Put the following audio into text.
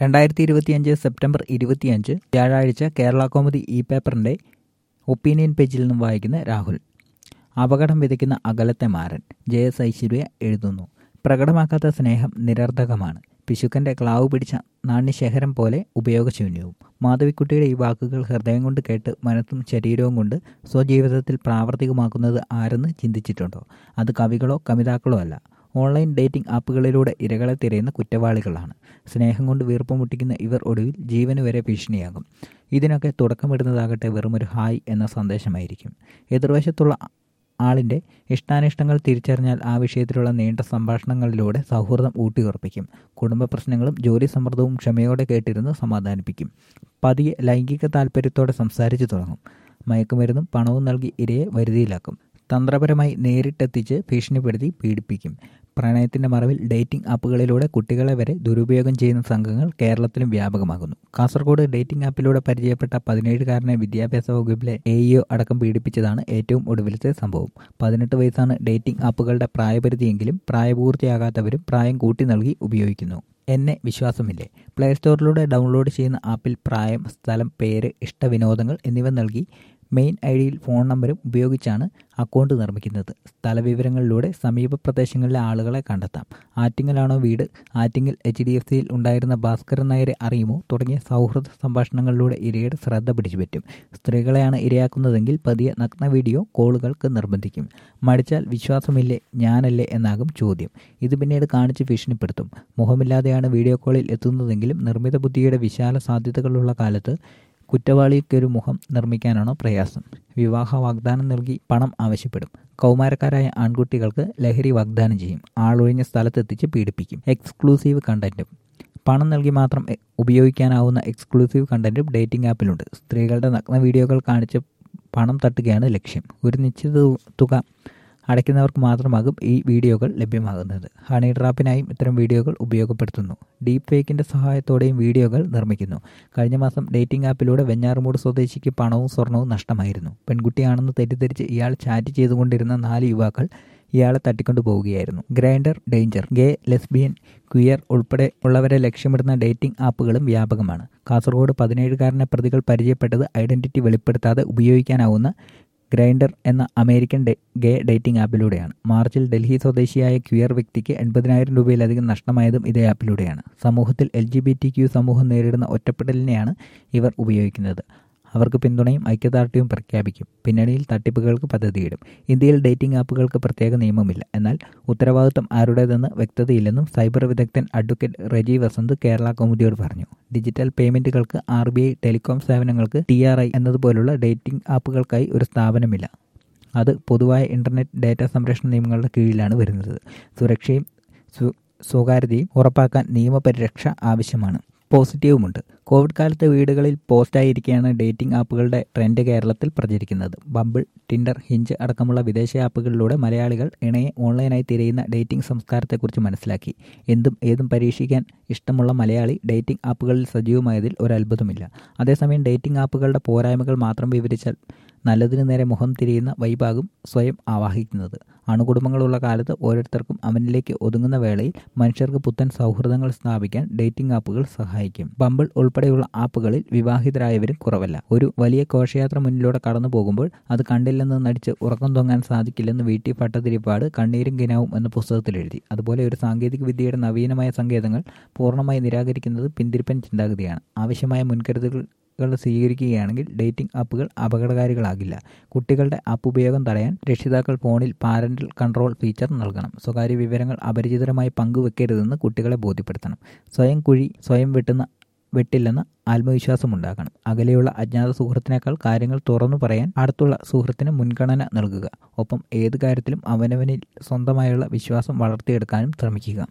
രണ്ടായിരത്തി ഇരുപത്തിയഞ്ച് സെപ്റ്റംബർ ഇരുപത്തിയഞ്ച് വ്യാഴാഴ്ച കേരള കോമുദി ഇ പേപ്പറിൻ്റെ ഒപ്പീനിയൻ പേജിൽ നിന്നും വായിക്കുന്ന രാഹുൽ അപകടം വിതയ്ക്കുന്ന അകലത്തെ മാരൻ ജെ എസ് ഐശ്വര്യ എഴുതുന്നു പ്രകടമാക്കാത്ത സ്നേഹം നിരർഥകമാണ് പിശുക്കൻ്റെ ക്ലാവ് പിടിച്ച നാണ്യശേഖരം പോലെ ഉപയോഗശൂന്യവും മാധവിക്കുട്ടിയുടെ ഈ വാക്കുകൾ ഹൃദയം കൊണ്ട് കേട്ട് മനസ്സും ശരീരവും കൊണ്ട് സ്വജീവിതത്തിൽ പ്രാവർത്തികമാക്കുന്നത് ആരെന്ന് ചിന്തിച്ചിട്ടുണ്ടോ അത് കവികളോ കവിതാക്കളോ അല്ല ഓൺലൈൻ ഡേറ്റിംഗ് ആപ്പുകളിലൂടെ ഇരകളെ തിരയുന്ന കുറ്റവാളികളാണ് സ്നേഹം കൊണ്ട് വീർപ്പ് മുട്ടിക്കുന്ന ഇവർ ഒടുവിൽ ജീവന് വരെ ഭീഷണിയാകും ഇതിനൊക്കെ തുടക്കമിടുന്നതാകട്ടെ വെറുമൊരു ഹായ് എന്ന സന്ദേശമായിരിക്കും എതിർവശത്തുള്ള ആളിൻ്റെ ഇഷ്ടാനിഷ്ടങ്ങൾ തിരിച്ചറിഞ്ഞാൽ ആ വിഷയത്തിലുള്ള നീണ്ട സംഭാഷണങ്ങളിലൂടെ സൗഹൃദം ഊട്ടിയുറപ്പിക്കും കുടുംബ പ്രശ്നങ്ങളും ജോലി സമ്മർദ്ദവും ക്ഷമയോടെ കേട്ടിരുന്ന് സമാധാനിപ്പിക്കും പതിയെ ലൈംഗിക താല്പര്യത്തോടെ സംസാരിച്ചു തുടങ്ങും മയക്കുമരുന്നും പണവും നൽകി ഇരയെ വരുതിയിലാക്കും തന്ത്രപരമായി നേരിട്ടെത്തിച്ച് ഭീഷണിപ്പെടുത്തി പീഡിപ്പിക്കും പ്രണയത്തിന്റെ മറവിൽ ഡേറ്റിംഗ് ആപ്പുകളിലൂടെ കുട്ടികളെ വരെ ദുരുപയോഗം ചെയ്യുന്ന സംഘങ്ങൾ കേരളത്തിലും വ്യാപകമാകുന്നു കാസർഗോഡ് ഡേറ്റിംഗ് ആപ്പിലൂടെ പരിചയപ്പെട്ട പതിനേഴുകാരനെ വിദ്യാഭ്യാസ വകുപ്പിലെ എ ഇഒ അടക്കം പീഡിപ്പിച്ചതാണ് ഏറ്റവും ഒടുവിലത്തെ സംഭവം പതിനെട്ട് വയസ്സാണ് ഡേറ്റിംഗ് ആപ്പുകളുടെ പ്രായപരിധിയെങ്കിലും പ്രായപൂർത്തിയാകാത്തവരും പ്രായം കൂട്ടി നൽകി ഉപയോഗിക്കുന്നു എന്നെ വിശ്വാസമില്ലേ പ്ലേ സ്റ്റോറിലൂടെ ഡൗൺലോഡ് ചെയ്യുന്ന ആപ്പിൽ പ്രായം സ്ഥലം പേര് ഇഷ്ടവിനോദങ്ങൾ എന്നിവ നൽകി മെയിൻ ഐ ഡിയിൽ ഫോൺ നമ്പരും ഉപയോഗിച്ചാണ് അക്കൗണ്ട് നിർമ്മിക്കുന്നത് സ്ഥലവിവരങ്ങളിലൂടെ സമീപ പ്രദേശങ്ങളിലെ ആളുകളെ കണ്ടെത്താം ആറ്റിങ്ങലാണോ വീട് ആറ്റിങ്ങൽ എച്ച് ഡി എഫ് സിയിൽ ഉണ്ടായിരുന്ന ഭാസ്കരൻ നായരെ അറിയുമോ തുടങ്ങിയ സൗഹൃദ സംഭാഷണങ്ങളിലൂടെ ഇരയുടെ ശ്രദ്ധ പിടിച്ചുപറ്റും സ്ത്രീകളെയാണ് ഇരയാക്കുന്നതെങ്കിൽ പതിയെ നഗ്ന വീഡിയോ കോളുകൾക്ക് നിർബന്ധിക്കും മടിച്ചാൽ വിശ്വാസമില്ലേ ഞാനല്ലേ എന്നാകും ചോദ്യം ഇത് പിന്നീട് കാണിച്ച് ഭീഷണിപ്പെടുത്തും മുഖമില്ലാതെയാണ് വീഡിയോ കോളിൽ എത്തുന്നതെങ്കിലും നിർമ്മിത ബുദ്ധിയുടെ വിശാല സാധ്യതകളുള്ള കാലത്ത് കുറ്റവാളിക്കൊരു മുഖം നിർമ്മിക്കാനാണോ പ്രയാസം വിവാഹ വാഗ്ദാനം നൽകി പണം ആവശ്യപ്പെടും കൗമാരക്കാരായ ആൺകുട്ടികൾക്ക് ലഹരി വാഗ്ദാനം ചെയ്യും ആളൊഴിഞ്ഞ സ്ഥലത്തെത്തിച്ച് പീഡിപ്പിക്കും എക്സ്ക്ലൂസീവ് കണ്ടന്റും പണം നൽകി മാത്രം ഉപയോഗിക്കാനാവുന്ന എക്സ്ക്ലൂസീവ് കണ്ടന്റും ഡേറ്റിംഗ് ആപ്പിലുണ്ട് സ്ത്രീകളുടെ നഗ്ന വീഡിയോകൾ കാണിച്ച് പണം തട്ടുകയാണ് ലക്ഷ്യം ഒരു നിശ്ചിത തുക അടയ്ക്കുന്നവർക്ക് മാത്രമാകും ഈ വീഡിയോകൾ ലഭ്യമാകുന്നത് ഹണി ട്രാപ്പിനായും ഇത്തരം വീഡിയോകൾ ഉപയോഗപ്പെടുത്തുന്നു ഡീപ് ഫേക്കിന്റെ സഹായത്തോടെയും വീഡിയോകൾ നിർമ്മിക്കുന്നു കഴിഞ്ഞ മാസം ഡേറ്റിംഗ് ആപ്പിലൂടെ വെഞ്ഞാറുമൂട് സ്വദേശിക്ക് പണവും സ്വർണവും നഷ്ടമായിരുന്നു പെൺകുട്ടിയാണെന്ന് തെറ്റിദ്ധരിച്ച് ഇയാൾ ചാറ്റ് ചെയ്തുകൊണ്ടിരുന്ന നാല് യുവാക്കൾ ഇയാളെ തട്ടിക്കൊണ്ടു പോവുകയായിരുന്നു Grindr danger gay lesbian queer ഉൾപ്പെടെ ഉള്ളവരെ ലക്ഷ്യമിടുന്ന ഡേറ്റിംഗ് ആപ്പുകളും വ്യാപകമാണ് കാസർഗോഡ് പതിനേഴുകാരനെ പ്രതികൾ പരിചയപ്പെട്ടത് ഐഡന്റിറ്റി വെളിപ്പെടുത്താതെ ഉപയോഗിക്കാനാവുന്ന ഗ്രൈൻഡർ എന്ന അമേരിക്കൻ ഗേ ഡേറ്റിംഗ് ആപ്പിലൂടെയാണ് മാർച്ചിൽ ഡൽഹി സ്വദേശിയായ ക്വിയർ വ്യക്തിക്ക് എൺപതിനായിരം രൂപയിലധികം നഷ്ടമായതും ഇതേ ആപ്പിലൂടെയാണ് സമൂഹത്തിൽ L G B T Q സമൂഹം നേരിടുന്ന ഒറ്റപ്പെടലിനെയാണ് ഇവർ ഉപയോഗിക്കുന്നത് അവർക്ക് പിന്തുണയും ഐക്യദാർഢ്യവും പ്രഖ്യാപിക്കും പിന്നണിയിൽ തട്ടിപ്പുകൾക്ക് പദ്ധതിയിടും ഇന്ത്യയിൽ ഡേറ്റിംഗ് ആപ്പുകൾക്ക് പ്രത്യേക നിയമമില്ല എന്നാൽ ഉത്തരവാദിത്വം ആരുടേതെന്ന് വ്യക്തതയില്ലെന്നും സൈബർ വിദഗ്ധൻ അഡ്വക്കേറ്റ് റെജി വസന്ത് കേരള കൗമുദിയോട് പറഞ്ഞു ഡിജിറ്റൽ പേയ്മെന്റുകൾക്ക് ആർ ബി ഐ ടെലികോം സേവനങ്ങൾക്ക് ടി ആർ ഐ എന്നതുപോലുള്ള ഡേറ്റിംഗ് ആപ്പുകൾക്കായി ഒരു സ്ഥാപനമില്ല അത് പൊതുവായ ഇന്റർനെറ്റ് ഡാറ്റ സംരക്ഷണ നിയമങ്ങളുടെ കീഴിലാണ് വരുന്നത് സുരക്ഷയും സ്വകാര്യതയും ഉറപ്പാക്കാൻ നിയമപരിരക്ഷ ആവശ്യമാണ് പോസിറ്റീവുമുണ്ട് കോവിഡ് കാലത്ത് വീടുകളിൽ പോസ്റ്റായിരിക്കെയാണ് ഡേറ്റിംഗ് ആപ്പുകളുടെ ട്രെൻഡ് കേരളത്തിൽ പ്രചരിക്കുന്നത് ബമ്പിൾ ടിൻഡർ ഹിഞ്ച് അടക്കമുള്ള വിദേശ ആപ്പുകളിലൂടെ മലയാളികൾ ഇണയെ ഓൺലൈനായി തിരയുന്ന ഡേറ്റിംഗ് സംസ്കാരത്തെക്കുറിച്ച് മനസ്സിലാക്കി എന്തും ഏതും പരീക്ഷിക്കാൻ ഇഷ്ടമുള്ള മലയാളി ഡേറ്റിംഗ് ആപ്പുകളിൽ സജീവമായതിൽ ഒരു അത്ഭുതമില്ല അതേസമയം ഡേറ്റിംഗ് ആപ്പുകളുടെ പോരായ്മകൾ മാത്രം വിവരിച്ചാൽ നല്ലതിനു നേരെ മുഖം തിരിയുന്ന വൈഭാഗം സ്വയം ആവാഹിക്കുന്നത് അണുകുടുംബങ്ങളുള്ള കാലത്ത് ഓരോരുത്തർക്കും അവനിലേക്ക് ഒതുങ്ങുന്ന വേളയിൽ മനുഷ്യർക്ക് പുത്തൻ സൗഹൃദങ്ങൾ സ്ഥാപിക്കാൻ ഡേറ്റിംഗ് ആപ്പുകൾ സഹായിക്കും ബമ്പിൾ ഉൾപ്പെടെയുള്ള ആപ്പുകളിൽ വിവാഹിതരായവരും കുറവല്ല ഒരു വലിയ ഘോഷയാത്ര മുന്നിലൂടെ കടന്നു പോകുമ്പോൾ അത് കണ്ടില്ലെന്ന് നടിച്ച് ഉറക്കം തൊങ്ങാൻ സാധിക്കില്ലെന്ന് വീട്ടി ഭട്ടതിരിപ്പാട് കണ്ണീരും കിനാവും എന്ന പുസ്തകത്തിൽ എഴുതി അതുപോലെ ഒരു സാങ്കേതിക വിദ്യയുടെ നവീനമായ സങ്കേതങ്ങൾ പൂർണ്ണമായി നിരാകരിക്കുന്നത് പിന്തിരിപ്പൻ ചിന്താഗതിയാണ് ആവശ്യമായ മുൻകരുതലുകൾ കൾ സ്വീകരിക്കുകയാണെങ്കിൽ ഡേറ്റിംഗ് ആപ്പുകൾ അപകടകാരികളാകില്ല കുട്ടികളുടെ ആപ്പ് ഉപയോഗം തടയാൻ രക്ഷിതാക്കൾ ഫോണിൽ പാരന്റൽ കൺട്രോൾ ഫീച്ചർ നൽകണം സ്വകാര്യ വിവരങ്ങൾ അപരിചിതരമായി പങ്കുവെക്കരുതെന്ന് കുട്ടികളെ ബോധ്യപ്പെടുത്തണം സ്വയം കുഴി സ്വയം വെട്ടുന്ന വെട്ടില്ലെന്ന് ആത്മവിശ്വാസമുണ്ടാകണം അകലെയുള്ള അജ്ഞാത സുഹൃത്തിനേക്കാൾ കാര്യങ്ങൾ തുറന്നു പറയാൻ അടുത്തുള്ള സുഹൃത്തിന് മുൻഗണന നൽകുക ഒപ്പം ഏത് കാര്യത്തിലും അവനവനിൽ സ്വന്തമായുള്ള വിശ്വാസം വളർത്തിയെടുക്കാനും ശ്രമിക്കുക